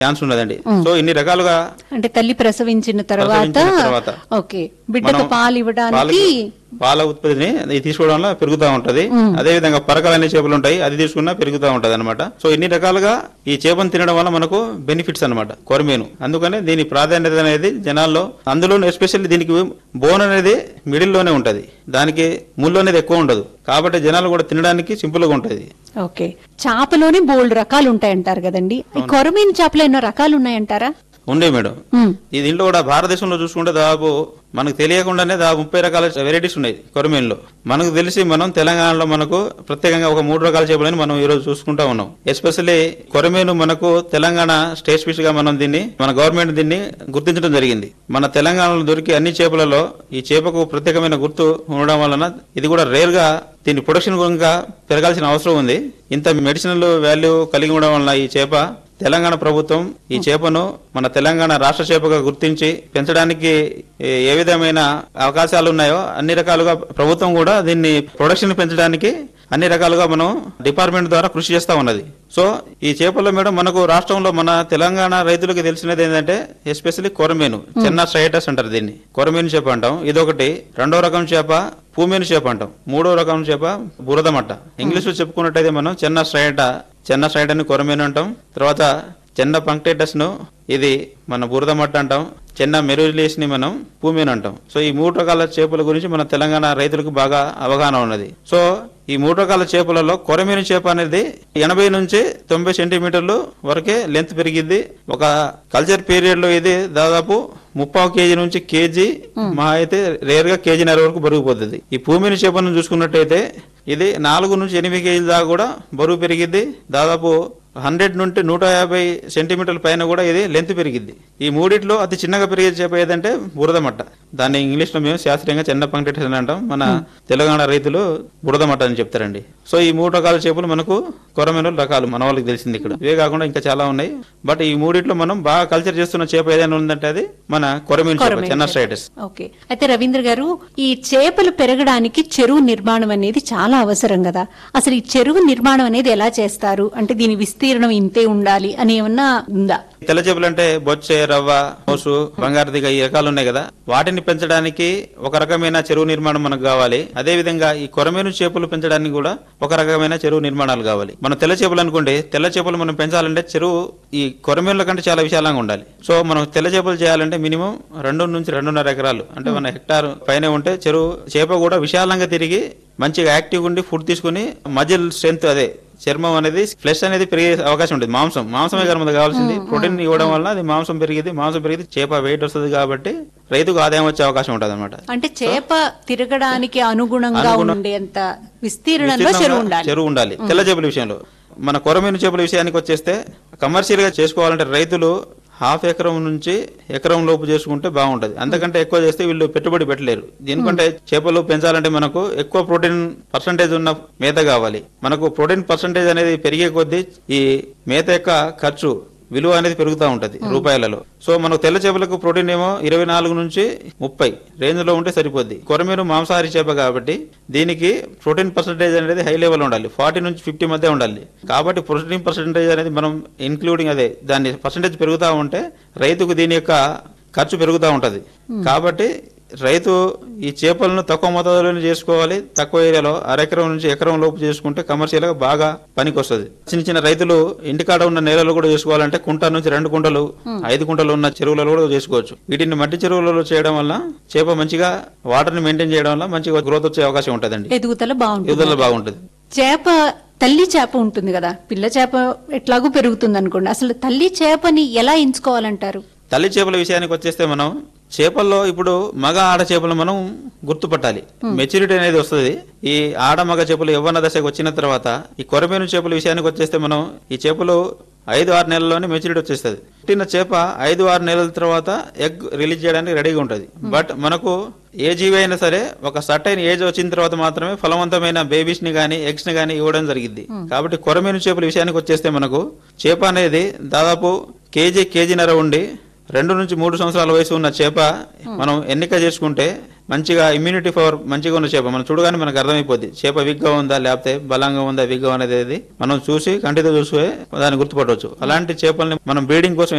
Chance ఉన్నదండి so ఇన్ని రకాలుగా అంటే తల్లి ప్రసవించిన తర్వాత ప్రసవించిన తర్వాత ఓకే బిడ్డకు మనం పాలు ఇవ్వడానికి పాలకు- పాల ఉత్పత్తిని ఇది తీసుకోవడం వల్ల పెరుగుతూ ఉంటది అదే విధంగా పరకలు అనే చేపలు ఉంటాయి అది తీసుకున్నా పెరుగుతూ ఉంటది అనమాట సో ఇన్ని రకాలుగా ఈ చేపను తినడం వల్ల మనకు బెనిఫిట్స్ అనమాట కొరమేను అందుకనే దీని ప్రాధాన్యత అనేది జనాల్లో అందులో ఎస్పెషల్లీ దీనికి బోన్ అనేది మిడిల్ లోనే ఉంటది దానికి ముళ్ళు అనేది ఎక్కువ ఉండదు కాబట్టి జనాలు కూడా తినడానికి సింపుల్ గా ఉంటది ఓకే చేపలోనే బోల్డ్ రకాలు ఉంటాయంటారు కదండి ఈ కొరమీన చేపలు ఎన్నో రకాలు ఉన్నాయంటారా ఉండే మేడం ఉమ్, ఈ దీంట్లో కూడా భారతదేశంలో చూసుకుంటే దాదాపు మనకు తెలియకుండానే దాదాపు ముప్పై రకాల వెరైటీస్ ఉన్నాయి కొరమీన్లో మనకు తెలిసి మనం తెలంగాణలో మనకు ప్రత్యేకంగా ఒక మూడు రకాల చేపలని మనం ఈ రోజు చూసుకుంటా ఉన్నాం ఎస్పెషల్లీ కొరమీను మనకు తెలంగాణ స్టేట్ ఫిష్ గా మనం దీన్ని మన గవర్నమెంట్ దీన్ని గుర్తించడం జరిగింది మన తెలంగాణలో దొరికే అన్ని చేపలలో ఈ చేపకు ప్రత్యేకమైన గుర్తు ఉండడం వలన ఇది కూడా రేర్ గా దీని ప్రొడక్షన్ ఇంకా పెరగాల్సిన అవసరం ఉంది ఇంత మెడిసినల్ వాల్యూ కలిగి ఉండడం వలన ఈ చేప తెలంగాణ ప్రభుత్వం ఈ చేపను మన తెలంగాణ రాష్ట్ర చేపగా గుర్తించి పెంచడానికి ఏ- ఏ విధమైన అవకాశాలు ఉన్నాయో అన్ని రకాలుగా ప్రభుత్వం కూడా దీన్ని ప్రొడక్షన్ పెంచడానికి అన్ని రకాలుగా మనం డిపార్ట్మెంట్ ద్వారా కృషి చేస్తా ఉన్నది సో ఈ చేపల్లో మేడం మనకు రాష్ట్రంలో మన తెలంగాణ రైతులకు తెలిసినది ఏంటంటే ఎస్పెషల్లీ కొరమేను చిన్న స్ట్రైటస్ అంటారు దీన్ని కొరమేను చేప అంటాం ఇదొకటి రెండో రకం చేప పూమేను చేప అంటాం మూడో రకం చేప బురదమట్ట ఇంగ్లీష్ లో చెప్పుకున్నట్టయితే మనం చిన్న స్ట్రైట చిన్న స్ట్రైట్ అని కొరమేను అంటాం తర్వాత చిన్న పంక్టేటస్ ను ఇది మన బురద మట్ట అంటాం చిన్న మెరులేస్ ని మనం భూమిని అంటాం సో ఈ మూడు రకాల చేపల గురించి మన తెలంగాణ రైతులకు బాగా అవగాహన ఉన్నది సో ఈ మూడు రకాల చేపలలో కొరమీను చేప అనేది ఎనభై నుంచి తొంభై సెంటీమీటర్లు వరకే లెంత్ పెరిగిద్ది ఒక కల్చర్ పీరియడ్ లో ఇది దాదాపు ముప్పావు కేజీ నుంచి కేజీ మహా అయితే రేర్ గా కేజీన్నర వరకు బరువు పోతుంది ఈ భూమిని చేపను చూసుకున్నట్టయితే ఇది నాలుగు నుంచి ఎనిమిది కేజీల దాకా కూడా బరువు పెరిగిద్ది దాదాపు హండ్రెడ్ నుండి నూట యాభై సెంటీమీటర్ల పైన కూడా ఇది లెంత్ పెరిగిద్ది ఈ మూడిట్లో అతి చిన్నగా పెరిగే చేప ఏదంటే బురద మట్ట దాన్ని ఇంగ్లీష్ లో మేము శాస్త్రీయంగా చిన్న పంక్టేషన్ అని అంటాం మన తెలంగాణ రైతులు బురద మట్ట అని చెప్తారండి సో ఈ మూడు రకాల చేపలు మనకు కొరమైన రకాలు మన వాళ్ళకి తెలిసింది ఇక్కడ ఇవే కాకుండా ఇంకా చాలా ఉన్నాయి బట్ ఈ మూడిట్లో మనం బాగా కల్చర్ చేస్తున్న చేప ఏదైనా ఉందంటే అది మన కొరమీన చేప కొరమీను చిన్న చేప. స్టైటస్ ఓకే అయితే రవీంద్ర గారు ఈ చేపలు పెరగడానికి చెరువు నిర్మాణం అనేది చాలా అవసరం కదా అసలు ఈ చెరువు నిర్మాణం అనేది ఎలా చేస్తారు అంటే దీని విస్తీర్ణం ఇంతే ఉండాలి అని ఏమన్నా ఉందా తెల్ల చేపలు అంటే బొచ్చే రవ్వ మోసు బంగారు దిగ ఈ రకాలు ఉన్నాయి కదా వాటిని పెంచడానికి ఒక రకమైన చెరువు నిర్మాణం మనకు కావాలి అదే విధంగా ఈ కొరమేను చేపలు పెంచడానికి కూడా ఒక రకమైన చెరువు నిర్మాణాలు కావాలి మనం తెల్ల చేపలు అనుకోండి తెల్ల చేపలు మనం పెంచాలంటే చెరువు ఈ కొరమేనుల కంటే చాలా విశాలంగా ఉండాలి సో మనం తెల్ల చేపలు చేయాలంటే మినిమం రెండు నుంచి రెండున్నర ఎకరాలు అంటే మన హెక్టార్ పైన ఉంటే చెరువు చేప కూడా విశాలంగా తిరిగి మంచిగా యాక్టివ్ ఉండి ఫుడ్ తీసుకుని మజిల్ స్ట్రెంత్ అదే చర్మం అనేది ఫ్లెష్ అనేది పెరిగే అవకాశం ఉంటుంది మాంసం మాంసమే కదా మనకు కావాల్సింది ప్రోటీన్ ఇవ్వడం వల్ల అది మాంసం పెరిగింది మాంసం పెరిగితే చేప వెయిట్ వస్తుంది కాబట్టి రైతుకు ఆదాయం వచ్చే అవకాశం ఉంటుంది అనమాట అంటే చేప తిరగడానికి అనుగుణంగా ఉండేంత విస్తీర్ణంలో చెరువు ఉండాలి చెరువు ఉండాలి తెల్ల చేపల విషయంలో మన కొరమీను చేపల విషయానికి వచ్చేస్తే కమర్షియల్ గా చేసుకోవాలంటే రైతులు హాఫ్ ఎకరం నుంచి ఎకరం లోపు చేసుకుంటే బాగుంటది అంతకంటే ఎక్కువ చేస్తే వీళ్ళు పెట్టుబడి పెట్టలేరు దీనికంటే చేపలు పెంచాలంటే మనకు ఎక్కువ ప్రోటీన్ పర్సంటేజ్ ఉన్న మేత కావాలి మనకు ప్రోటీన్ పర్సంటేజ్ అనేది పెరిగే కొద్దీ ఈ మేత యొక్క ఖర్చు విలువ అనేది పెరుగుతూ ఉంటది రూపాయలలో సో మనకు తెల్ల చేపలకు ప్రోటీన్ ఏమో ఇరవై నాలుగు నుంచి ముప్పై రేంజ్ లో ఉంటే సరిపోద్ది కొరమీను మాంసాహారి చేప కాబట్టి దీనికి ప్రోటీన్ పర్సంటేజ్ అనేది హై లెవెల్ ఉండాలి ఫార్టీ నుంచి ఫిఫ్టీ మధ్య ఉండాలి కాబట్టి ప్రోటీన్ పర్సంటేజ్ అనేది మనం ఇంక్లూడింగ్ అదే దాని పర్సంటేజ్ పెరుగుతూ ఉంటే రైతుకు దీని యొక్క ఖర్చు పెరుగుతూ ఉంటది కాబట్టి రైతు ఈ చేపలను తక్కువ మోతాదులోనే చేసుకోవాలి తక్కువ ఏరియాలో అరెకరం నుంచి ఎకరం లోపు చేసుకుంటే కమర్షియల్ గా బాగా పనికి వస్తుంది చిన్న చిన్న రైతులు ఇంటికాడ ఉన్న నేలలో కూడా చేసుకోవాలంటే కుంట నుంచి రెండు కుంటలు ఐదు కుంటలు ఉన్న చెరువులలో కూడా చేసుకోవచ్చు వీటిని మట్టి చెరువులలో చేయడం వల్ల చేప మంచిగా వాటర్ ని మెయింటైన్ చేయడం వల్ల మంచిగా గ్రోత్ వచ్చే అవకాశం ఉంటుందండి ఎదుగుదల బాగుంటుంది ఎదుగుదల బాగుంటుంది చేప తల్లి చేప ఉంటుంది కదా పిల్ల చేప ఎట్లాగూ పెరుగుతుంది అనుకోండి అసలు తల్లి చేపని ఎలా ఎంచుకోవాలంటారు తల్లి చేపల విషయానికి వచ్చేస్తే మనం చేపల్లో ఇప్పుడు మగ ఆడ చేపలు మనం గుర్తుపట్టాలి మెచ్యూరిటీ అనేది వస్తుంది ఈ ఆడ మగ చేపలు యవ్వన దశకు వచ్చిన తర్వాత ఈ కొరమేను చేపల విషయానికి వచ్చేస్తే మనం ఈ చేపలు ఐదు ఆరు నెలల్లోనే మెచ్యూరిటీ వచ్చేస్తుంది పుట్టిన చేప ఐదు ఆరు నెలల తర్వాత ఎగ్ రిలీజ్ చేయడానికి రెడీగా ఉంటుంది బట్ మనకు ఏ జీవి అయినా సరే ఒక సర్టైన్ ఏజ్ వచ్చిన తర్వాత మాత్రమే ఫలవంతమైన బేబీస్ ని గానీ ఎగ్స్ ని గానీ ఇవ్వడం జరిగింది కాబట్టి కొరమేను చేపల విషయానికి వచ్చేస్తే మనకు చేప అనేది దాదాపు కేజీ కేజీన్నర ఉండి రెండు నుంచి మూడు సంవత్సరాల వయసు ఉన్న చేప మనం ఎన్నిక చేసుకుంటే మంచిగా ఇమ్యూనిటీ పవర్ మంచిగా ఉన్న చేప మనం చూడగానే మనకు అర్థమైపోద్ది చేప వీక్ గా ఉందా లేకపోతే బలంగా ఉందా వీక్ గా అనేది మనం చూసి కంటితో చూసి దాన్ని గుర్తుపట్టవచ్చు అలాంటి చేపల్ని మనం బ్రీడింగ్ కోసం